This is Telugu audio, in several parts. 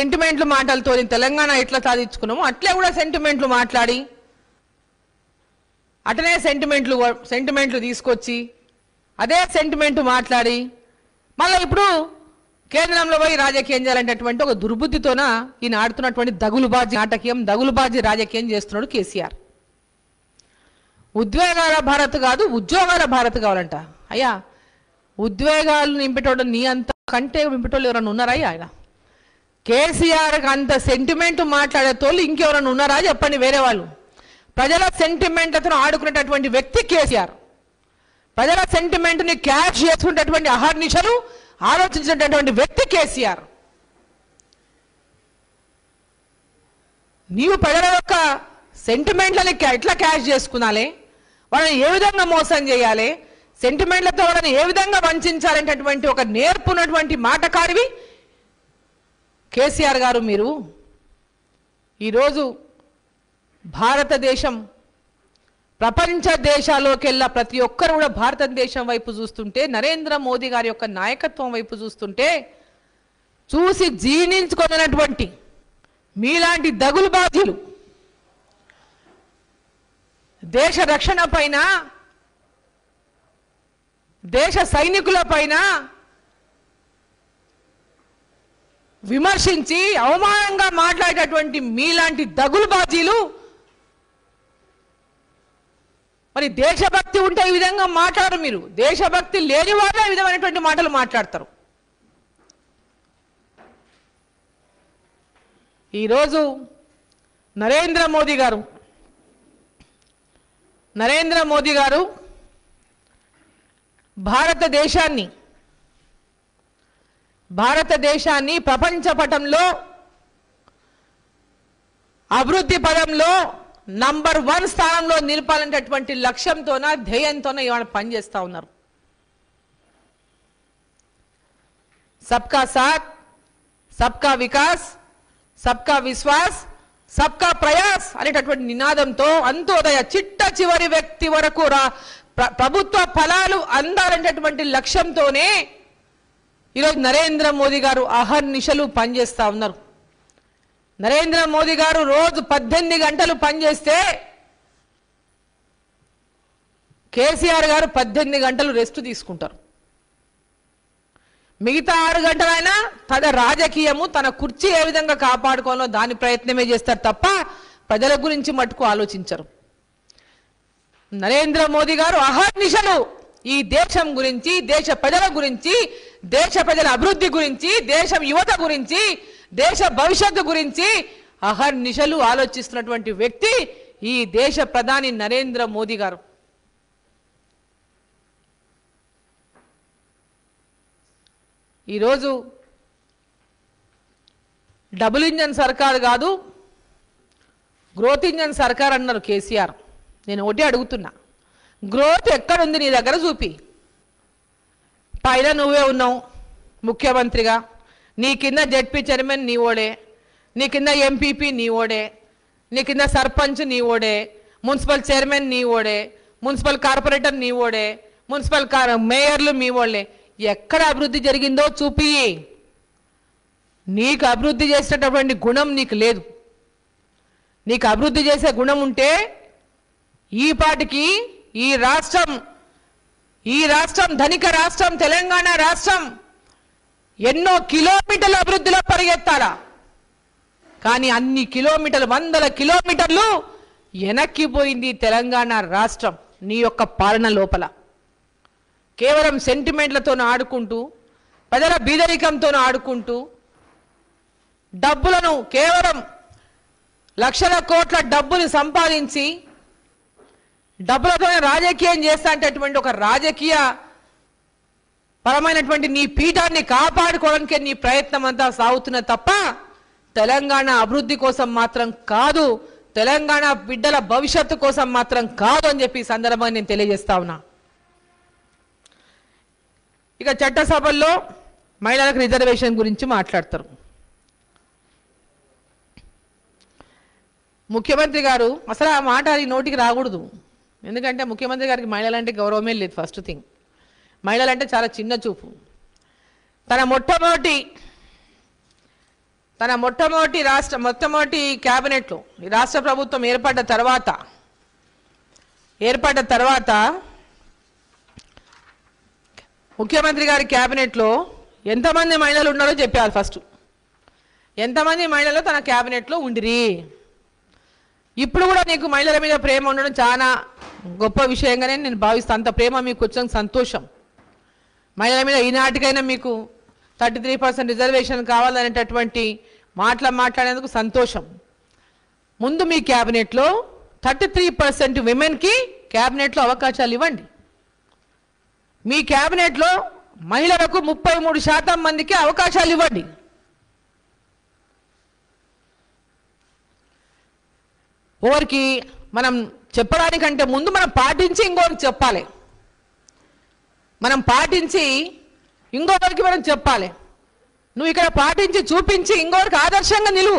సెంటిమెంట్లు మాటలతో తెలంగాణ ఎట్లా సాధించుకున్నామో అట్లే కూడా సెంటిమెంట్లు మాట్లాడి అటనే సెంటిమెంట్లు సెంటిమెంట్లు తీసుకొచ్చి అదే సెంటిమెంట్ మాట్లాడి మళ్ళీ ఇప్పుడు కేంద్రంలో పోయి రాజకీయం చేయాలనేటటువంటి ఒక దుర్బుద్ధితోన ఈయన ఆడుతున్నటువంటి దగులుబాజీ నాటకీయం దగులుబాజీ రాజకీయం చేస్తున్నాడు కేసీఆర్ ఉద్వేగాల భారత్ కాదు ఉద్యోగాల భారత్ కావాలంట అయ్యా ఉద్వేగాలు నింపేటోడు నీ అంత కంటే నింపేటోళ్ళు ఎవరైనా ఉన్నారా అయ్యా ఆయన కేసీఆర్ అంత సెంటిమెంట్ మాట్లాడే తోళ్ళు ఇంకెవరైనా ఉన్నారా చెప్పండి వేరే వాళ్ళు ప్రజల సెంటిమెంట్లతో ఆడుకునేటటువంటి వ్యక్తి కేసీఆర్ ప్రజల సెంటిమెంట్ని క్యాచ్ చేసుకునేటటువంటి అహర్నిశలు ఆలోచించినటువంటి వ్యక్తి కేసీఆర్ నీవు ప్రజల యొక్క సెంటిమెంట్లని క్యా- ఎట్లా క్యాష్ చేసుకునాలి వాళ్ళని ఏ విధంగా మోసం చేయాలి సెంటిమెంట్లతో వాళ్ళని ఏ విధంగా వంచాలనేటటువంటి ఒక నేర్పున్నటువంటి మాటకారివి కేసీఆర్ గారు మీరు ఈరోజు భారతదేశం ప్రపంచ దేశాల్లోకెల్లా ప్రతి ఒక్కరు కూడా భారతదేశం వైపు చూస్తుంటే నరేంద్ర మోదీ గారి యొక్క నాయకత్వం వైపు చూస్తుంటే చూసి జీర్ణించుకున్నటువంటి మీలాంటి దగులు బాధ్యులు దేశ రక్షణ పైన దేశ సైనికుల పైన విమర్శించి అవమానంగా మాట్లాడేటటువంటి మీలాంటి దగులు బాజీలు మరి దేశభక్తి ఉంటే ఈ విధంగా మాట్లాడరు మీరు దేశభక్తి లేని వాళ్ళే ఈ విధమైనటువంటి మాటలు మాట్లాడతారు ఈరోజు నరేంద్ర మోదీ గారు నరేంద్ర మోదీ గారు భారతదేశాన్ని భారతదేశాన్ని ప్రపంచ పటంలో అభివృద్ధి పదంలో నంబర్ వన్ స్థానంలో నిలపాలనేటటువంటి లక్ష్యంతోన ధ్యేయంతోన ఇవాళ పనిచేస్తా ఉన్నారు సబ్కా సాత్ సబ్కా వికాస్ సబ్కా విశ్వాస్ సబ్కా ప్రయాస్ అనేటటువంటి నినాదంతో అంత్యోదయ చిట్ట చివరి వ్యక్తి వరకు రా ప్ర- ప్రభుత్వ ఫలాలు అందాలనేటటువంటి లక్ష్యంతోనే ఈరోజు నరేంద్ర మోదీ గారు అహర్నిశలు పనిచేస్తా ఉన్నారు నరేంద్ర మోదీ గారు రోజు పద్దెనిమిది గంటలు పనిచేస్తే కేసీఆర్ గారు పద్దెనిమిది గంటలు రెస్ట్ తీసుకుంటారు మిగతా ఆరు గంటలైనా తన రాజకీయము తన కుర్చీ ఏ విధంగా కాపాడుకోవాలో దాని ప్రయత్నమే చేస్తారు తప్ప ప్రజల గురించి మటుకు ఆలోచించరు నరేంద్ర మోదీ గారు అహర్నిశలు ఈ దేశం గురించి దేశ ప్రజల గురించి దేశ ప్రజల అభివృద్ధి గురించి దేశం యువత గురించి దేశ భవిష్యత్తు గురించి అహర్నిశలు ఆలోచిస్తున్నటువంటి వ్యక్తి ఈ దేశ ప్రధాని నరేంద్ర మోదీ గారు ఈరోజు డబుల్ ఇంజన్ సర్కార్ కాదు గ్రోత్ ఇంజన్ సర్కార్ అన్నారు కేసీఆర్ నేను ఒకటి అడుగుతున్నా గ్రోత్ ఎక్కడుంది నీ దగ్గర చూపి పైన నువ్వే ఉన్నావు ముఖ్యమంత్రిగా నీ కింద జడ్పీ చైర్మన్ నీ ఓడే నీ కింద ఎంపీపీ నీ ఓడే నీ కింద సర్పంచ్ నీ ఓడే మున్సిపల్ చైర్మన్ నీ ఓడే మున్సిపల్ కార్పొరేటర్ నీ ఓడే మున్సిపల్ కార్ మేయర్లు మీ ఓళ్ళే ఎక్కడ అభివృద్ధి జరిగిందో చూపి నీకు అభివృద్ధి చేసేటటువంటి గుణం నీకు లేదు నీకు అభివృద్ధి చేసే గుణం ఉంటే ఈ పాటికి ఈ రాష్ట్రం ఈ రాష్ట్రం ధనిక రాష్ట్రం తెలంగాణ రాష్ట్రం ఎన్నో కిలోమీటర్ల అభివృద్ధిలో పరిగెత్తాలా కానీ అన్ని కిలోమీటర్లు వందల కిలోమీటర్లు వెనక్కిపోయింది తెలంగాణ రాష్ట్రం నీ యొక్క పాలన లోపల కేవలం సెంటిమెంట్లతో ఆడుకుంటూ ప్రజల బీదరికంతో ఆడుకుంటూ డబ్బులను కేవలం లక్షల కోట్ల డబ్బులు సంపాదించి డబ్బులతోనే రాజకీయం చేస్తా అనేటటువంటి ఒక రాజకీయ పరమైనటువంటి నీ పీఠాన్ని కాపాడుకోవడానికి నీ ప్రయత్నం అంతా సాగుతున్న తప్ప తెలంగాణ అభివృద్ధి కోసం మాత్రం కాదు తెలంగాణ బిడ్డల భవిష్యత్తు కోసం మాత్రం కాదు అని చెప్పి ఈ సందర్భంగా నేను తెలియజేస్తా ఉన్నా ఇక చట్టసభల్లో మహిళలకు రిజర్వేషన్ గురించి మాట్లాడతారు ముఖ్యమంత్రి గారు అసలు ఆ మాట అది నోటికి రాకూడదు ఎందుకంటే ముఖ్యమంత్రి గారికి మహిళలంటే గౌరవమే లేదు ఫస్ట్ థింగ్ మహిళలంటే చాలా చిన్న చూపు తన మొట్టమొదటి తన మొట్టమొదటి రాష్ట్ర మొట్టమొదటి క్యాబినెట్లో ఈ రాష్ట్ర ప్రభుత్వం ఏర్పడ్డ తర్వాత ఏర్పడ్డ తర్వాత ముఖ్యమంత్రి గారి క్యాబినెట్లో ఎంతమంది మహిళలు ఉన్నారో చెప్పారు ఫస్ట్ ఎంతమంది మహిళలు తన క్యాబినెట్లో ఉండిరి ఇప్పుడు కూడా నీకు మహిళల మీద ప్రేమ ఉండడం చాలా గొప్ప విషయంగానే నేను భావిస్తాను అంత ప్రేమ మీకు వచ్చిన సంతోషం మహిళల మీద ఈనాటికైనా మీకు థర్టీ త్రీ పర్సెంట్ రిజర్వేషన్ కావాలనేటటువంటి మాటలు మాట్లాడేందుకు సంతోషం ముందు మీ క్యాబినెట్లో థర్టీ త్రీ పర్సెంట్ విమెన్కి క్యాబినెట్లో అవకాశాలు ఇవ్వండి మీ క్యాబినెట్లో మహిళలకు ముప్పై మూడు శాతం మందికి అవకాశాలు ఇవ్వండి ఓరికి మనం చెప్పడానికంటే ముందు మనం పాటించి ఇంకొకరికి చెప్పాలి మనం పాటించి ఇంకొకరికి మనం చెప్పాలి నువ్వు ఇక్కడ పాటించి చూపించి ఇంకొకరికి ఆదర్శంగా నిలువు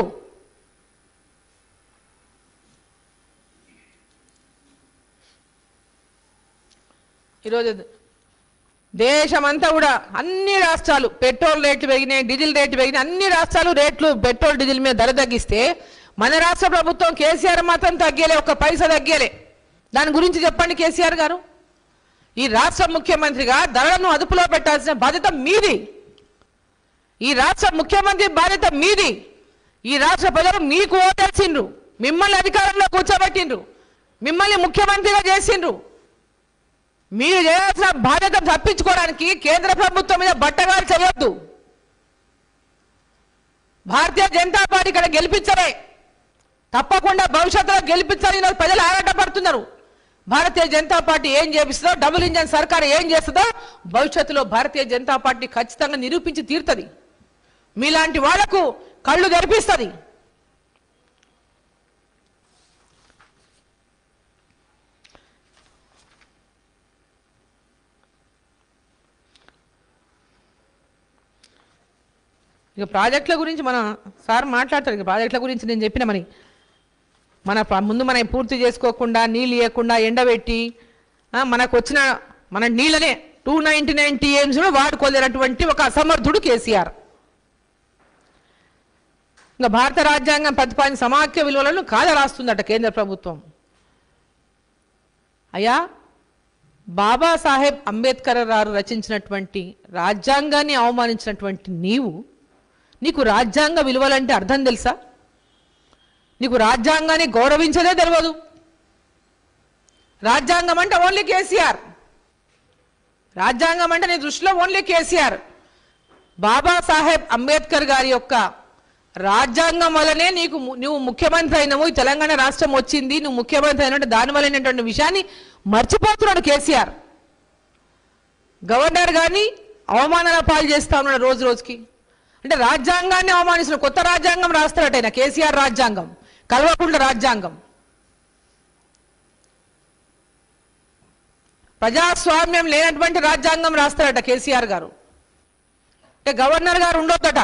ఈరోజు దేశమంతా కూడా అన్ని రాష్ట్రాలు పెట్రోల్ రేట్లు పెరిగినాయి డీజిల్ రేట్లు పెరిగినాయి అన్ని రాష్ట్రాలు రేట్లు పెట్రోల్ డీజిల్ మీద ధర తగ్గిస్తే మన రాష్ట్ర ప్రభుత్వం కేసీఆర్ మాత్రం తగ్గలే ఒక పైసా తగ్గలే దాని గురించి చెప్పండి కేసీఆర్ గారు ఈ రాష్ట్ర ముఖ్యమంత్రిగా ధరలను అదుపులో పెట్టాల్సిన బాధ్యత మీది ఈ రాష్ట్ర ముఖ్యమంత్రి బాధ్యత మీది ఈ రాష్ట్ర ప్రజలు మీకు ఓటేసిండ్రు మిమ్మల్ని అధికారంలో కూర్చోబెట్టిండ్రు మిమ్మల్ని ముఖ్యమంత్రిగా చేసిండ్రు మీరు చేయాల్సిన బాధ్యత తప్పించుకోవడానికి కేంద్ర ప్రభుత్వం మీద బట్టగాలు చేయొద్దు భారతీయ జనతా పార్టీ ఇక్కడ గెలిపించలే తప్పకుండా భవిష్యత్తులో గెలిపించాలని ఈరోజు ప్రజలు ఆరాటపడుతున్నారు భారతీయ జనతా పార్టీ ఏం చేపిస్తుందో డబుల్ ఇంజన్ సర్కార్ ఏం చేస్తుందో భవిష్యత్తులో భారతీయ జనతా పార్టీ ఖచ్చితంగా నిరూపించి తీరుతుంది మీలాంటి వాళ్లకు కళ్ళు తెరిపిస్తుంది ఇక ప్రాజెక్టుల గురించి మన సార్ మాట్లాడతారు ఇక ప్రాజెక్టుల గురించి నేను చెప్పిన మరి మన ప- ముందు మనం పూర్తి చేసుకోకుండా నీళ్ళు ఇవ్వకుండా ఎండబెట్టి ఆ, మనకు వచ్చిన మన నీళ్ళనే టూ నైంటీ నైన్ టీఎంస్ వాడుకోలేనటువంటి ఒక అసమర్థుడు కేసీఆర్ ఇంకా భారత రాజ్యాంగం ప్రతిపాదించిన సమాఖ్య విలువలను కాద రాస్తుందట కేంద్ర ప్రభుత్వం అయ్యా బాబాసాహెబ్ అంబేద్కర్ గారు రచించినటువంటి రాజ్యాంగాన్ని అవమానించినటువంటి నీవు నీకు రాజ్యాంగ విలువలంటే అర్థం తెలుసా నీకు రాజ్యాంగాన్ని గౌరవించదే తెలియదు రాజ్యాంగం అంటే ఓన్లీ కేసీఆర్ రాజ్యాంగం అంటే నీ దృష్టిలో ఓన్లీ కేసీఆర్ బాబాసాహెబ్ అంబేద్కర్ గారి యొక్క రాజ్యాంగం వల్లనే నీకు ము- నువ్వు ముఖ్యమంత్రి అయినవు ఈ తెలంగాణ రాష్ట్రం వచ్చింది నువ్వు ముఖ్యమంత్రి అయినట్టు దాని వల్లనేటువంటి విషయాన్ని మర్చిపోతున్నాడు కేసీఆర్ గవర్నర్ గారిని అవమానాల పాలు చేస్తా ఉన్నాడు రోజు రోజుకి అంటే రాజ్యాంగాన్ని అవమానిస్తున్న కొత్త రాజ్యాంగం రాస్తాడట ఆయన కేసీఆర్ రాజ్యాంగం కల్వకుంట్ల రాజ్యాంగం ప్రజాస్వామ్యం లేనటువంటి రాజ్యాంగం రాస్తాడట కేసీఆర్ గారు అంటే గవర్నర్ గారు ఉండొద్దట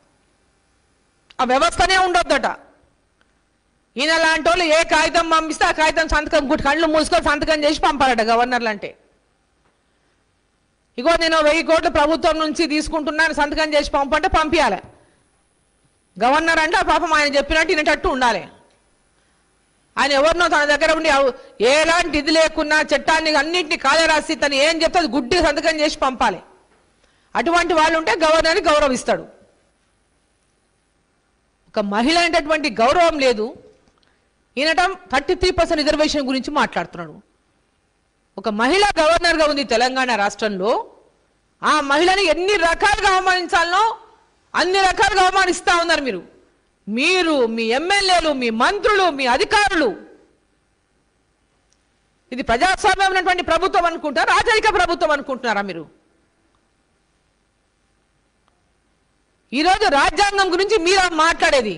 ఆ వ్యవస్థనే ఉండొద్దట ఈయన లాంటి వాళ్ళు ఏ కాగితం పంపిస్తే ఆ కాగితం సంతకం గుట్టి కళ్ళు మూసుకొని సంతకం చేసి పంపాలట గవర్నర్లు అంటే ఇగో నేను వెయ్యి కోట్లు ప్రభుత్వం నుంచి తీసుకుంటున్నాను సంతకం చేసి పంపంటే పంపించాలి గవర్నర్ అంటే ఆ పాపం ఆయన చెప్పినట్టు వినేటట్టు ఉండాలి ఆయన ఎవరినో తన దగ్గర ఉండి అవ్- ఎలాంటి ఇది లేకున్నా చట్టాన్ని అన్నింటినీ కాలే రాసి తను ఏం చెప్తే అది గుడ్డి సంతకం చేసి పంపాలి అటువంటి వాళ్ళు ఉంటే గవర్నర్ని గౌరవిస్తాడు ఒక మహిళ అనేటటువంటి గౌరవం లేదు ఈయనటం థర్టీ త్రీ పర్సెంట్ రిజర్వేషన్ గురించి మాట్లాడుతున్నాడు ఒక మహిళ గవర్నర్గా ఉంది తెలంగాణ రాష్ట్రంలో ఆ మహిళని ఎన్ని రకాలుగా అవమానించాలనో అన్ని రకాలుగా అవమానిస్తా ఉన్నారు మీరు మీరు మీ ఎమ్మెల్యేలు మీ మంత్రులు మీ అధికారులు ఇది ప్రజాస్వామ్యమైనటువంటి ప్రభుత్వం అనుకుంటారా రాజరిక ప్రభుత్వం అనుకుంటున్నారా మీరు ఈరోజు రాజ్యాంగం గురించి మీరు మాట్లాడేది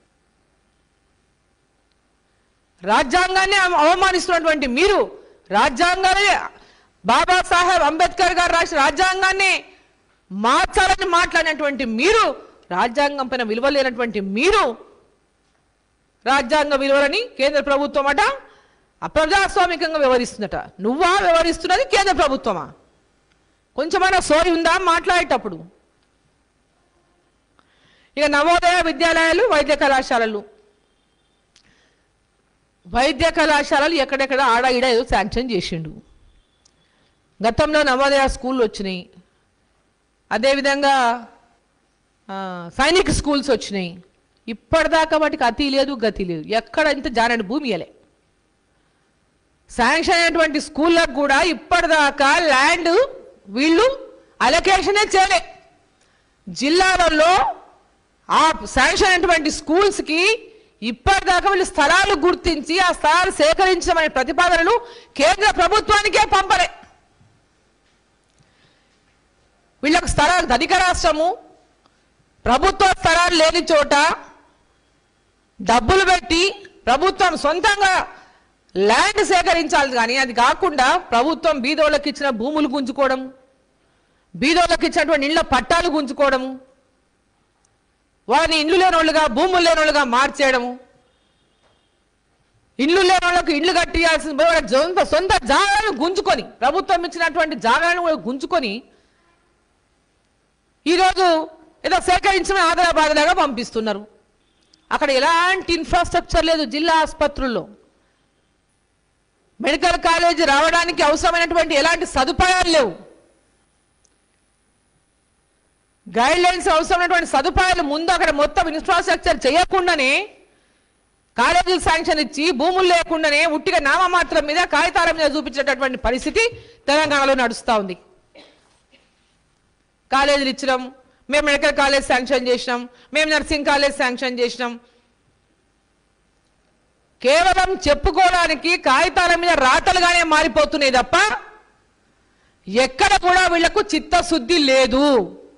రాజ్యాంగాన్ని అవ- అవమానిస్తున్నటువంటి మీరు రాజ్యాంగాన్ని బాబాసాహెబ్ అంబేద్కర్ గారు రాసిన రాజ్యాంగాన్ని మార్చాలని మాట్లాడినటువంటి మీరు రాజ్యాంగం పైన విలువ లేనటువంటి మీరు రాజ్యాంగ విలువలని కేంద్ర ప్రభుత్వం అట అప్రజాస్వామికంగా వ్యవహరిస్తుందట నువ్వా వ్యవహరిస్తున్నది కేంద్ర ప్రభుత్వమా కొంచెమైనా సోయి ఉందా మాట్లాడేటప్పుడు ఇక నవోదయ విద్యాలయాలు వైద్య కళాశాలలు వైద్య కళాశాలలు ఎక్కడెక్కడ ఆడ ఈడ ఏదో శాంక్షన్ చేసిండు గతంలో నవోదయ స్కూళ్ళు వచ్చినాయి అదేవిధంగా ఆ, సైనిక్ స్కూల్స్ వచ్చినాయి ఇప్పటిదాకా వాటికి అతి లేదు గతి లేదు ఎక్కడ ఇంత జానని భూమి ఇయ్యలే శాంక్షన్ అయినటువంటి స్కూళ్ళకు కూడా ఇప్పటిదాకా ల్యాండ్ వీళ్ళు అలొకేషనే చేయలే జిల్లాలలో ఆ శాంక్షన్ అయినటువంటి స్కూల్స్కి ఇప్పటిదాకా వీళ్ళు స్థలాలు గుర్తించి ఆ స్థలాలు సేకరించమనే ప్రతిపాదనలు కేంద్ర ప్రభుత్వానికే పంపలే వీళ్ళకు స్థలాలు ధనిక రాష్ట్రము ప్రభుత్వ స్థలాలు లేని చోట డబ్బులు పెట్టి ప్రభుత్వం సొంతంగా ల్యాండ్ సేకరించాలి కానీ అది కాకుండా ప్రభుత్వం బీదోళ్ళకి ఇచ్చిన భూములు గుంజుకోవడం బీదోళ్ళకి ఇచ్చినటువంటి ఇళ్ల పట్టాలు గుంజుకోవడము వారిని ఇండ్లు లేనోళ్ళుగా భూములు లేనోళ్ళుగా మార్చేయడము ఇండ్లు లేని వాళ్ళకు ఇండ్లు కట్టియాల్సిన పోయి వాళ్ళ సొంత సొంత జాగాలను గుంజుకొని ప్రభుత్వం ఇచ్చినటువంటి జాగాలను కూడా గుంజుకొని ఈరోజు ఏదో సేకరించిన ఆదరాబాదలాగా పంపిస్తున్నారు అక్కడ ఎలాంటి ఇన్ఫ్రాస్ట్రక్చర్ లేదు జిల్లా ఆసుపత్రుల్లో మెడికల్ కాలేజీ రావడానికి అవసరమైనటువంటి ఎలాంటి సదుపాయాలు లేవు గైడ్ లైన్స్ అవసరమైనటువంటి సదుపాయాలు ముందు అక్కడ మొత్తం ఇన్ఫ్రాస్ట్రక్చర్ చేయకుండానే కాలేజీలు శాంక్షన్ ఇచ్చి భూములు లేకుండానే ఉట్టిగా నామమాత్రం మీద కాగితాల మీద చూపించేటటువంటి పరిస్థితి తెలంగాణలో నడుస్తూ ఉంది కాలేజీలు ఇచ్చినాం మేము మెడికల్ కాలేజ్ శాంక్షన్ చేసినాం మేము నర్సింగ్ కాలేజ్ శాంక్షన్ చేసినాం కేవలం చెప్పుకోవడానికి కాగితాల మీద రాతలుగానే మారిపోతున్నాయి తప్ప ఎక్కడ కూడా వీళ్లకు చిత్తశుద్ధి లేదు